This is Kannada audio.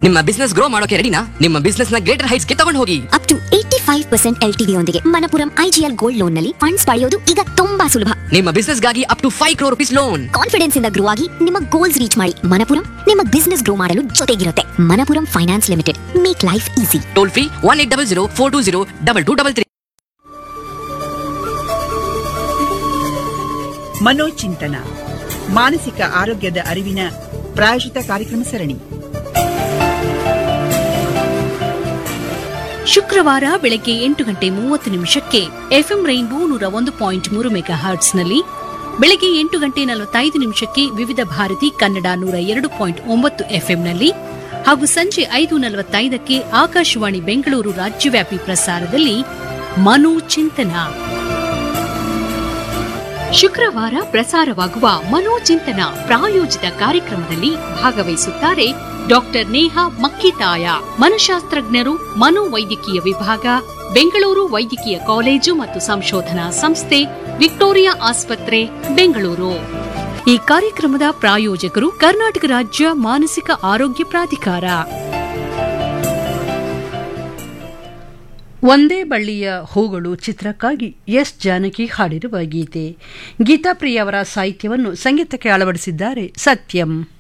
ನಿಮ್ಮ ಬಿಸ್ನೆಸ್ ಗ್ರೋ ಮಾಡೋಕೆ ರೆಡಿನಾ ನಿಮ್ಮ ಬಿಸ್ನೆಸ್ ನ ಗ್ರೇಟರ್ ಹೈಟ್ಸ್ ಗೆ ತಗೊಂಡು ಹೋಗಿ up to eighty five percent L T ಯೊಂದಿಗೆ ಮನಪುರಂ ಐಜಿಎಲ್ ಗೋಲ್ಡ್ ಲೋನ್ ನಲ್ಲಿ ಫಂಡ್ಸ್ ಪಡೆಯೋದು ಈಗ ತುಂಬಾ ಸುಲಭ ನಿಮ್ಮ ಬಿಸ್ನೆಸ್ ಗಾಗಿ up to five crore rupees loan confidence ಇಂದ ಗ್ರೋ ಆಗಿ ನಿಮ್ಮ ಗೋಲ್ಸ್ ರೀಚ್ ಮಾಡಿ ಮನಪುರಂ ನಿಮ್ಮ ಬಿಸ್ನೆಸ್ ಗ್ರೋ ಮಾಡಲು ಜೊತೆಗಿರುತ್ತೆ Manappuram finance limited make life easy toll free one eight double zero four two zero double two double three ಮನೋಚಿಂತನ ಮಾನಸಿಕ ಆರೋಗ್ಯದ ಅರಿವಿನ ಪ್ರಾಯೋಜಿತ ಕಾರ್ಯಕ್ರಮ ಸರಣಿ ಶುಕ್ರವಾರ ಬೆಳಗ್ಗೆ ಎಂಟು ಗಂಟೆ ಮೂವತ್ತು ನಿಮಿಷಕ್ಕೆ ಎಫ್ಎಂ ರೈನ್ಬೋ ನೂರ ಒಂದು ಪಾಯಿಂಟ್ ಮೂರು ಮೆಗಾ ಹರ್ಟ್ಸ್ನಲ್ಲಿ ಬೆಳಗ್ಗೆ ಎಂಟು ಗಂಟೆ ನಲವತ್ತೈದು ನಿಮಿಷಕ್ಕೆ ವಿವಿಧ ಭಾರತಿ ಕನ್ನಡ ನೂರ ಎರಡು ಪಾಯಿಂಟ್ ಒಂಬತ್ತು ಎಫ್ಎಂನಲ್ಲಿ ಹಾಗೂ ಸಂಜೆ ಐದು ನಲವತ್ತೈದಕ್ಕೆ ಆಕಾಶವಾಣಿ ಬೆಂಗಳೂರು ರಾಜ್ಯವ್ಯಾಪಿ ಪ್ರಸಾರದಲ್ಲಿ ಮನೋ ಚಿಂತನ ಶುಕ್ರವಾರ ಪ್ರಸಾರವಾಗುವ ಮನೋಚಿಂತನ ಪ್ರಾಯೋಜಿತ ಕಾರ್ಯಕ್ರಮದಲ್ಲಿ ಭಾಗವಹಿಸುತ್ತಾರೆ ಡಾಕ್ಟರ್ ನೇಹಾ ಮಕ್ಕಿತಾಯ ಮನಶಾಸ್ತ್ರಜ್ಞರು ಮನೋವೈದ್ಯಕೀಯ ವಿಭಾಗ ಬೆಂಗಳೂರು ವೈದ್ಯಕೀಯ ಕಾಲೇಜು ಮತ್ತು ಸಂಶೋಧನಾ ಸಂಸ್ಥೆ ವಿಕ್ಟೋರಿಯಾ ಆಸ್ಪತ್ರೆ ಬೆಂಗಳೂರು ಈ ಕಾರ್ಯಕ್ರಮದ ಪ್ರಾಯೋಜಕರು ಕರ್ನಾಟಕ ರಾಜ್ಯ ಮಾನಸಿಕ ಆರೋಗ್ಯ ಪ್ರಾಧಿಕಾರ ಒಂದೇ ಬಳ್ಳಿಯ ಹೂಗಳು ಚಿತ್ರಕ್ಕಾಗಿ ಎಸ್ ಜಾನಕಿ ಹಾಡಿರುವ ಗೀತೆ ಗೀತಾಪ್ರಿಯ ಅವರ ಸಾಹಿತ್ಯವನ್ನು ಸಂಗೀತಕ್ಕೆ ಅಳವಡಿಸಿದ್ದಾರೆ ಸತ್ಯಂ